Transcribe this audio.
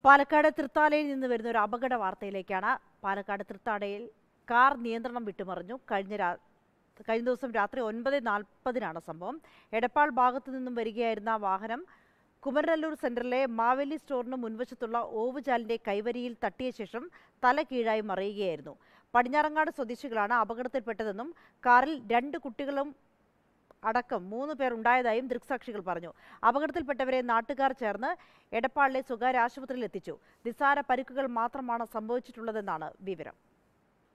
പാലക്കാട് തൃത്താലയിൽ നിന്ന് വരുന്ന ഒരു അപകട വാർത്തയിലേക്കാണ് പാലക്കാട് തൃത്താലയിൽ കാർ നിയന്ത്രണം വിട്ടുമറിഞ്ഞു കഴിഞ്ഞ രാ കഴിഞ്ഞ ദിവസം രാത്രി ഒൻപത് നാൽപ്പതിനാണ് സംഭവം എടപ്പാൾ ഭാഗത്തു നിന്നും വരികയായിരുന്ന വാഹനം കുമരനല്ലൂർ സെന്ററിലെ മാവേലി സ്റ്റോറിന് മുൻവശത്തുള്ള ഓവുചാലിന്റെ കൈവരിയിൽ തട്ടിയ ശേഷം തല കീഴായി മറിയുകയായിരുന്നു പടിഞ്ഞാറങ്ങാട് സ്വദേശികളാണ് അപകടത്തിൽപ്പെട്ടതെന്നും കാറിൽ രണ്ട് കുട്ടികളും അടക്കം മൂന്ന് പേർ ഉണ്ടായതായും ദൃക്സാക്ഷികൾ പറഞ്ഞു അപകടത്തിൽപ്പെട്ടവരെ നാട്ടുകാർ ചേർന്ന് എടപ്പാളിലെ സ്വകാര്യ ആശുപത്രിയിൽ എത്തിച്ചു നിസ്സാര പരിക്കുകൾ മാത്രമാണ് സംഭവിച്ചിട്ടുള്ളതെന്നാണ് വിവരം